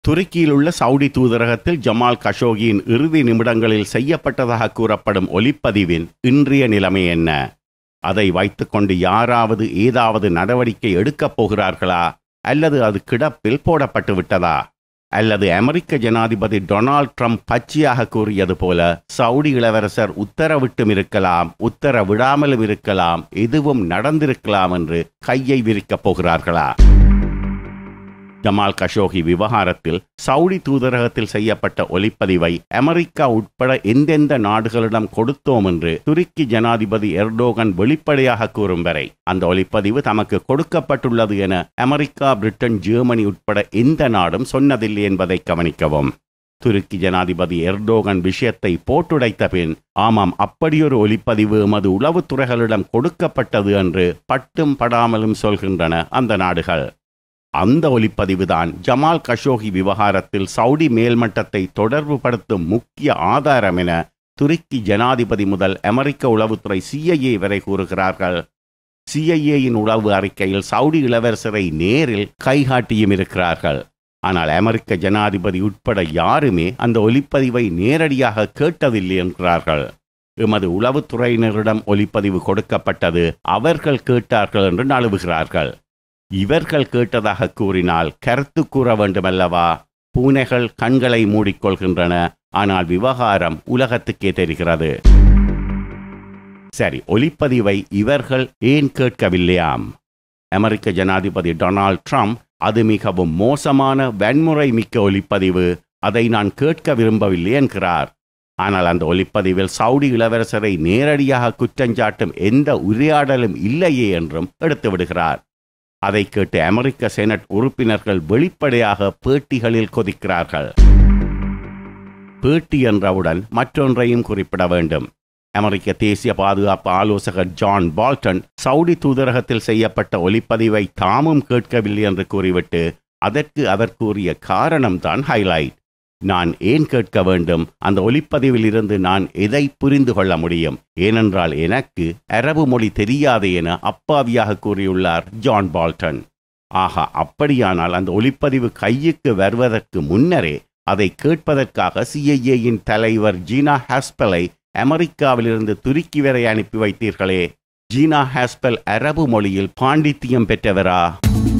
துருக்கியில் உள்ள சவுடி தூதரகத்தில் ஜமால் கஷோகியின் இறுதி நிமிடங்களில் செய்யப்பட்டதாக கூறப்படும் ஒலிப்பதிவின் இன்றைய நிலைமை என்ன அதை வைத்துக்கொண்டு யாராவது ஏதாவது நடவடிக்கை எடுக்கப் போகிறார்களா அல்லது அது கிடப்பில் போடப்பட்டு விட்டதா அல்லது அமெரிக்க ஜனாதிபதி டொனால்ட் ட்ரம்ப் பச்சையாக கூறியது போல சவுடி இளவரசர் உத்தரவிட்டும் இருக்கலாம் உத்தரவிடாமலும் இருக்கலாம் எதுவும் நடந்திருக்கலாம் என்று கையை விரிக்கப் போகிறார்களா ஜமால் கஷோகி விவகாரத்தில் சவுடி தூதரகத்தில் செய்யப்பட்ட ஒலிப்பதிவை அமெரிக்கா உட்பட எந்தெந்த நாடுகளிடம் கொடுத்தோம் என்று துருக்கி ஜனாதிபதி எர்டோகன் வெளிப்படையாக கூறும் வரை அந்த ஒலிப்பதிவு தமக்கு கொடுக்கப்பட்டுள்ளது என அமெரிக்கா பிரிட்டன் ஜெர்மனி உட்பட எந்த நாடும் சொன்னதில்லை என்பதை கவனிக்கவும் துருக்கி ஜனாதிபதி எர்டோகன் விஷயத்தை போட்டுடைத்த பின் ஆமாம் அப்படியொரு ஒலிப்பதிவு எமது உளவுத்துறைகளிடம் கொடுக்கப்பட்டது என்று பட்டும் படாமலும் சொல்கின்றன அந்த நாடுகள் அந்த ஒலிப்பதிவுதான் ஜமால் கஷோகி விவகாரத்தில் சவுடி மேல்மட்டத்தை தொடர்புபடுத்தும் முக்கிய ஆதாரம் என துருக்கி ஜனாதிபதி முதல் அமெரிக்க உளவுத்துறை சிஐஏ வரை கூறுகிறார்கள் சிஐஏயின் உளவு அறிக்கையில் சவுடி இளவரசரை நேரில் கைகாட்டியும் இருக்கிறார்கள் ஆனால் அமெரிக்க ஜனாதிபதி உட்பட யாருமே அந்த ஒலிப்பதிவை நேரடியாக கேட்டதில்லை என்கிறார்கள் எமது உளவுத்துறையினரிடம் ஒலிப்பதிவு கொடுக்கப்பட்டது அவர்கள் கேட்டார்கள் என்று நழுவுகிறார்கள் இவர்கள் கேட்டதாக கூறினால் கருத்து கூற வேண்டுமல்லவா பூனைகள் கண்களை மூடிக்கொள்கின்றன ஆனால் விவகாரம் உலகத்துக்கே தெரிகிறது சரி ஒலிப்பதிவை இவர்கள் ஏன் கேட்கவில்லையாம் அமெரிக்க ஜனாதிபதி டொனால்ட் ட்ரம்ப் அது மிகவும் மோசமான வன்முறை மிக்க ஒலிப்பதிவு அதை நான் கேட்க விரும்பவில்லை என்கிறார் ஆனால் அந்த ஒலிப்பதிவில் சவுடி இளவரசரை நேரடியாக குற்றஞ்சாட்டும் எந்த உரையாடலும் இல்லையே என்றும் எடுத்து விடுகிறார் அதை கேட்டு அமெரிக்க செனட் உறுப்பினர்கள் வெளிப்படையாக பேட்டிகளில் கொதிக்கிறார்கள் பேட்டி என்றவுடன் மற்றொன்றையும் குறிப்பிட வேண்டும் அமெரிக்க தேசிய பாதுகாப்பு ஆலோசகர் ஜான் பால்டன் சவுடி தூதரகத்தில் செய்யப்பட்ட ஒலிப்பதிவை தாமும் கேட்கவில்லை என்று கூறிவிட்டு அதற்கு அவர் கூறிய காரணம்தான் ஹைலைட் நான் ஏன் கேட்க வேண்டும் அந்த ஒலிப்பதிவில் இருந்து நான் எதை புரிந்து கொள்ள முடியும் ஏனென்றால் எனக்கு அரபு மொழி தெரியாது என அப்பாவியாக கூறியுள்ளார் ஜான் பால்டன் ஆகா அப்படியானால் அந்த ஒலிப்பதிவு கையுக்கு வருவதற்கு முன்னரே அதை கேட்பதற்காக சிஐஏயின் தலைவர் ஜீனா ஹாஸ்பலை அமெரிக்காவிலிருந்து துருக்கி வரை அனுப்பி வைத்தீர்களே ஜீனா ஹாஸ்பல் அரபு மொழியில் பாண்டித்தியம் பெற்றவரா